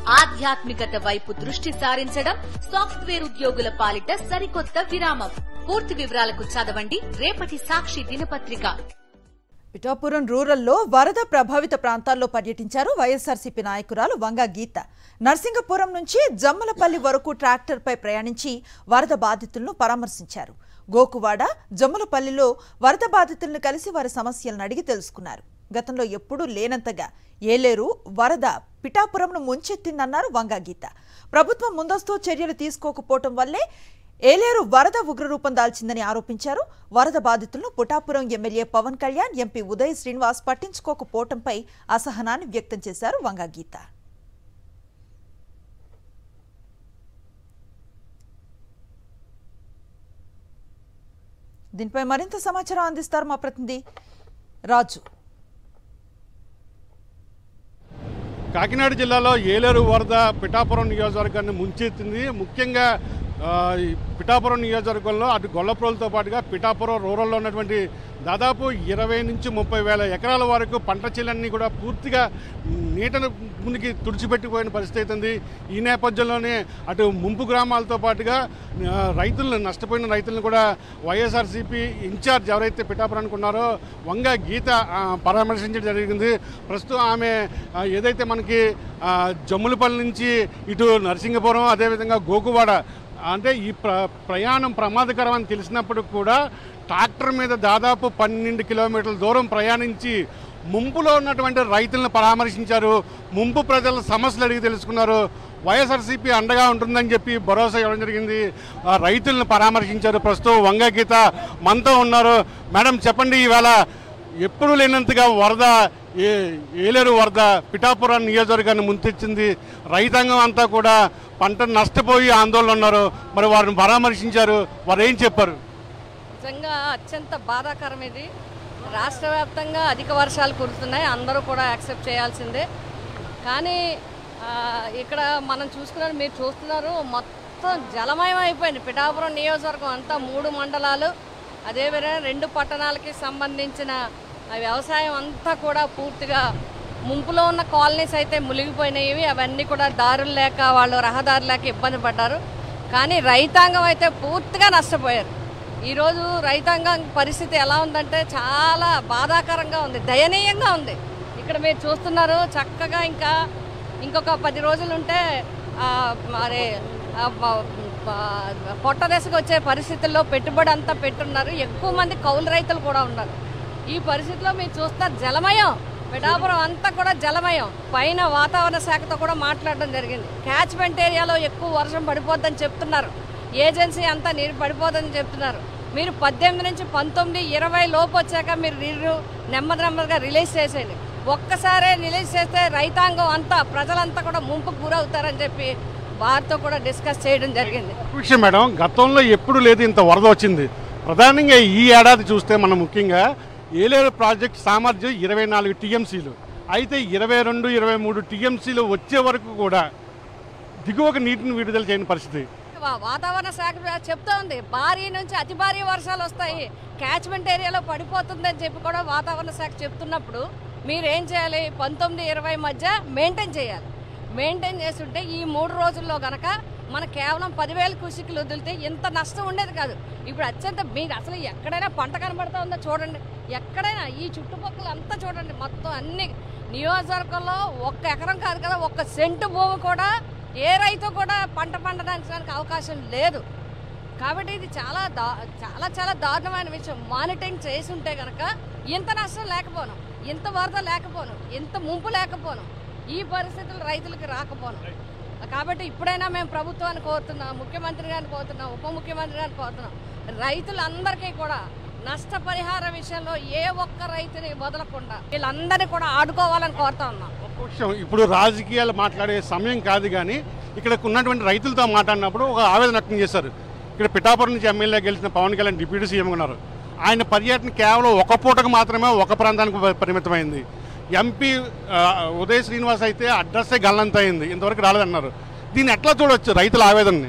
ఆధ్యాత్మికత వైపు దృష్టి సారించడం సాఫ్ట్వేర్ ఉద్యోగుల పాలిట సరికొత్త విరామం పూర్తి వివరాలకు చదవండి రేపటి సాక్షి దినపత్రిక పిఠాపురం రూరల్లో వరద ప్రభావిత ప్రాంతాల్లో పర్యటించారు వైఎస్ఆర్సీపీ నాయకురాలు వంగ గీత నర్సింగపురం నుంచి జమ్మలపల్లి వరకు ట్రాక్టర్పై ప్రయాణించి వరద బాధితులను పరామర్శించారు గోకువాడ జమ్మలపల్లిలో వరద బాధితులను కలిసి వారి సమస్యలను అడిగి తెలుసుకున్నారు గతంలో ఎప్పుడూ లేనంతగా ఏలేరు వరద పిఠాపురంను ముంచెత్తిందన్నారు వంగ గీత ప్రభుత్వం ముందస్తు చర్యలు తీసుకోకపోవటం వల్లే ఏలేరు వరద ఉగ్రరూపం దాల్చిందని ఆరోపించారు వరద బాధితులను పుటాపురం ఎమ్మెల్యే పవన్ కళ్యాణ్ ఎంపీ ఉదయ్ శ్రీనివాస్ పట్టించుకోకపోవటంపై అసహనాన్ని వ్యక్తం చేశారు వంగ గీత దీనిపై మరింత సమాచారం అందిస్తారు మా ప్రతినిధి రాజు కాకినాడ జిల్లాలో ఏలేరు వరద పిఠాపురం నియోజకవర్గాన్ని ముంచెత్తింది ముఖ్యంగా ఆ, ఈ పిఠాపురం నియోజకవర్గంలో అటు గొల్లప్రోలతో పాటుగా పిఠాపురం రూరల్లో ఉన్నటువంటి దాదాపు ఇరవై నుంచి ముప్పై వేల ఎకరాల వరకు పంట చేలన్నీ కూడా పూర్తిగా నీటను మునికి తుడిచిపెట్టిపోయిన పరిస్థితి అవుతుంది ఈ నేపథ్యంలోనే అటు ముంపు గ్రామాలతో పాటుగా ఆ, రైతులను నష్టపోయిన రైతులను కూడా వైఎస్ఆర్సీపీ ఇన్ఛార్జ్ ఎవరైతే పిఠాపురానికి ఉన్నారో వంగ గీత ఆ, పరామర్శించడం జరిగింది ప్రస్తుతం ఆమె ఆ, ఏదైతే మనకి ఆ, జమ్ములపల్లి నుంచి ఇటు నరసింగపురం అదేవిధంగా గోకువాడ అంటే ఈ ప్ర ప్రయాణం ప్రమాదకరం అని తెలిసినప్పుడు కూడా ట్రాక్టర్ మీద దాదాపు పన్నెండు కిలోమీటర్ల దూరం ప్రయాణించి ముంపులో ఉన్నటువంటి రైతులను పరామర్శించారు ముంపు ప్రజల సమస్యలు అడిగి తెలుసుకున్నారు వైఎస్ఆర్సీపీ అండగా ఉంటుందని చెప్పి భరోసా ఇవ్వడం జరిగింది ఆ రైతులను పరామర్శించారు ప్రస్తుతం వంగ గీత మనతో ఉన్నారు మేడం చెప్పండి ఈవేళ ఎప్పుడూ లేనంతగా వరద ఏ ఏలేరు వరద పిఠాపురం నియోజకవర్గాన్ని ముంచెచ్చింది రైతాంగం అంతా కూడా పంట నష్టపోయి ఆందోళన ఉన్నారు మరి వారిని పరామర్శించారు వారు ఏం చెప్పారు నిజంగా అత్యంత బాధాకరం ఇది రాష్ట్ర వ్యాప్తంగా అధిక వర్షాలు కురుస్తున్నాయి అందరూ కూడా యాక్సెప్ట్ చేయాల్సిందే కానీ ఆ, ఇక్కడ మనం చూసుకున్నారు మీరు చూస్తున్నారు మొత్తం జలమయం అయిపోయింది పిఠాపురం నియోజకవర్గం అంతా మూడు మండలాలు అదేవిధంగా రెండు పట్టణాలకి సంబంధించిన ఆ వ్యవసాయం అంతా కూడా పూర్తిగా ముంపులో ఉన్న కాలనీస్ అయితే మునిగిపోయినవి అవన్నీ కూడా దారులు లేక వాళ్ళు రహదారులు లేక ఇబ్బంది పడ్డారు కానీ రైతాంగం అయితే పూర్తిగా నష్టపోయారు ఈరోజు రైతాంగం పరిస్థితి ఎలా ఉందంటే చాలా బాధాకరంగా ఉంది దయనీయంగా ఉంది ఇక్కడ మీరు చూస్తున్నారు చక్కగా ఇంకా ఇంకొక పది రోజులు ఉంటే ఆ, మరి ఆ, బ- బ- పొట్ట దశకు వచ్చే పరిస్థితుల్లో పెట్టుబడి అంతా పెట్టున్నారు ఎక్కువ మంది కౌలు రైతులు కూడా ఉన్నారు ఈ పరిస్థితిలో మీరు చూస్తారు జలమయం పిఠాపురం అంతా కూడా జలమయం పైన వాతావరణ శాఖతో కూడా మాట్లాడడం జరిగింది క్యాచ్మెంట్ ఏరియాలో ఎక్కువ వర్షం పడిపోద్దని చెప్తున్నారు ఏజెన్సీ అంతా నీరు పడిపోదని చెప్తున్నారు మీరు పద్దెనిమిది నుంచి పంతొమ్మిది ఇరవై లోపు వచ్చాక మీరు నీరు నెమ్మది నెమ్మదిగా రిలీజ్ చేసేయండి ఒక్కసారే రిలీజ్ చేస్తే రైతాంగం అంతా ప్రజలంతా కూడా ముంపుకు గురవుతారని చెప్పి వారితో కూడా డిస్కస్ చేయడం జరిగింది ఒక విషయం మేడం గతంలో ఎప్పుడు లేదు ఇంత వరద వచ్చింది ప్రధానంగా ఈ ఏడాది చూస్తే మనం ముఖ్యంగా ఏలేరు ప్రాజెక్ట్ సామర్థ్యం ఇరవై నాలుగు టీఎంసీలు అయితే ఇరవై రెండు ఇరవై మూడు టీఎంసీలు వచ్చే వరకు కూడా దిగువకు నీటిని విడుదల చేయని పరిస్థితి వా- వాతావరణ శాఖ చెప్తా ఉంది భారీ నుంచి అతి భారీ వర్షాలు వస్తాయి క్యాచ్మెంట్ ఏరియాలో పడిపోతుందని చెప్పి కూడా వాతావరణ శాఖ చెప్తున్నప్పుడు మీరు ఏం చేయాలి పంతొమ్మిది ఇరవై మధ్య మెయింటైన్ చేయాలి మెయింటైన్ చేస్తుంటే ఈ మూడు రోజుల్లో గనక మన కేవలం పదివేల కుషికులు వదిలితే ఇంత నష్టం ఉండేది కాదు ఇప్పుడు అత్యంత మీరు అసలు ఎక్కడైనా పంట కనబడతా ఉందో చూడండి ఎక్కడైనా ఈ చుట్టుపక్కల అంతా చూడండి మొత్తం అన్ని నియోజకవర్గంలో ఒక్క ఎకరం కాదు కదా ఒక్క సెంటు భూమి కూడా ఏ రైతు కూడా పంట పండడానికి అవకాశం లేదు కాబట్టి ఇది చాలా దా చాలా చాలా దారుణమైన విషయం మానిటరింగ్ చేసి ఉంటే కనుక ఇంత నష్టం లేకపోను ఇంత వరద లేకపోను ఇంత ముంపు లేకపోను ఈ పరిస్థితులు రైతులకు రాకపోను కాబట్టి ఇప్పుడైనా మేము ప్రభుత్వాన్ని కోరుతున్నాం ముఖ్యమంత్రి గారిని కోరుతున్నాం ఉప ముఖ్యమంత్రి గారిని కోరుతున్నాం రైతులందరికీ కూడా నష్టపరిహార విషయంలో ఏ ఒక్క రైతుని వదలకుండా వీళ్ళందరినీ కూడా ఆడుకోవాలని కోరుతా ఉన్నాం ఒక విషయం ఇప్పుడు రాజకీయాలు మాట్లాడే సమయం కాదు కానీ ఇక్కడ ఉన్నటువంటి రైతులతో మాట్లాడినప్పుడు ఒక ఆవేదన వ్యక్తం చేశారు ఇక్కడ పిఠాపురం నుంచి ఎమ్మెల్యే గెలిచిన పవన్ కళ్యాణ్ డిప్యూటీ సీఎం ఉన్నారు ఆయన పర్యటన కేవలం ఒక పూటకు మాత్రమే ఒక ప్రాంతానికి ప- పరిమితమైంది ఎంపీ ఆ, ఉదయ్ శ్రీనివాస్ అయితే అడ్రస్సే గల్లంత అయింది ఇంతవరకు రాలేదన్నారు దీన్ని ఎట్లా చూడొచ్చు రైతుల ఆవేదనని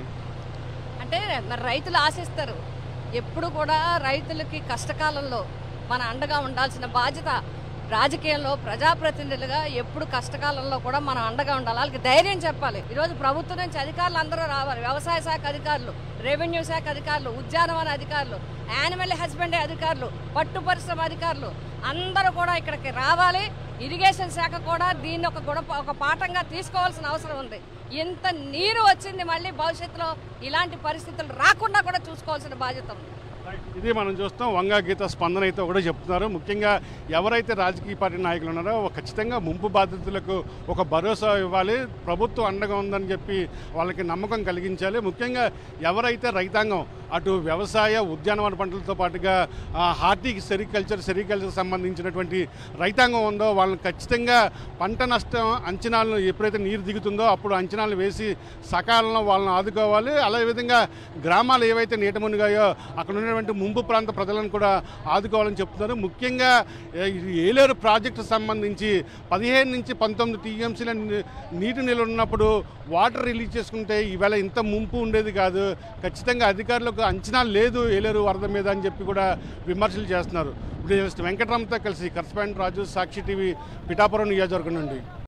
అంటే మరి రైతులు ఆశిస్తారు ఎప్పుడు కూడా రైతులకి కష్టకాలంలో మన అండగా ఉండాల్సిన బాధ్యత రాజకీయంలో ప్రజాప్రతినిధులుగా ఎప్పుడు కష్టకాలంలో కూడా మనం అండగా ఉండాలి వాళ్ళకి ధైర్యం చెప్పాలి ఈరోజు ప్రభుత్వం నుంచి అధికారులు అందరూ రావాలి వ్యవసాయ శాఖ అధికారులు రెవెన్యూ శాఖ అధికారులు ఉద్యానవన అధికారులు యానిమల్ హస్బెండరీ అధికారులు పట్టు పరిశ్రమ అధికారులు అందరూ కూడా ఇక్కడికి రావాలి ఇరిగేషన్ శాఖ కూడా దీన్ని ఒక గుణ ఒక పాఠంగా తీసుకోవాల్సిన అవసరం ఉంది ఇంత నీరు వచ్చింది మళ్ళీ భవిష్యత్తులో ఇలాంటి పరిస్థితులు రాకుండా కూడా చూసుకోవాల్సిన బాధ్యత ఉంది ఇది మనం చూస్తాం వంగా గీత స్పందన అయితే ఒకటే చెప్తున్నారు ముఖ్యంగా ఎవరైతే రాజకీయ పార్టీ నాయకులు ఉన్నారో ఖచ్చితంగా ముంపు బాధితులకు ఒక భరోసా ఇవ్వాలి ప్రభుత్వం అండగా ఉందని చెప్పి వాళ్ళకి నమ్మకం కలిగించాలి ముఖ్యంగా ఎవరైతే రైతాంగం అటు వ్యవసాయ ఉద్యానవన పంటలతో పాటుగా ఆ, హార్టిక్ సెరికల్చర్ సెరికల్చర్ సంబంధించినటువంటి రైతాంగం ఉందో వాళ్ళని ఖచ్చితంగా పంట నష్టం అంచనాలను ఎప్పుడైతే నీరు దిగుతుందో అప్పుడు అంచనాలు వేసి సకాలంలో వాళ్ళని ఆదుకోవాలి అదే విధంగా గ్రామాలు ఏవైతే నీట మునిగాయో అక్కడ ఉన్నటువంటి ముంపు ప్రాంత ప్రజలను కూడా ఆదుకోవాలని చెప్తున్నారు ముఖ్యంగా ఏ- ఈ ఏలేరు ప్రాజెక్టు సంబంధించి పదిహేను నుంచి పంతొమ్మిది టీఎంసీల నీటి నిల్వ ఉన్నప్పుడు వాటర్ రిలీజ్ చేసుకుంటే ఈవేళ ఇంత ముంపు ఉండేది కాదు ఖచ్చితంగా అధికారులకు అంచనా లేదు ఏలేరు వరద మీద అని చెప్పి కూడా విమర్శలు చేస్తున్నారు ఇప్పుడు జస్ట్ వెంకటరామ్తో కలిసి కరస్పాండ్ రాజు సాక్షి టీవీ పిఠాపురం నియోజకవర్గం నుండి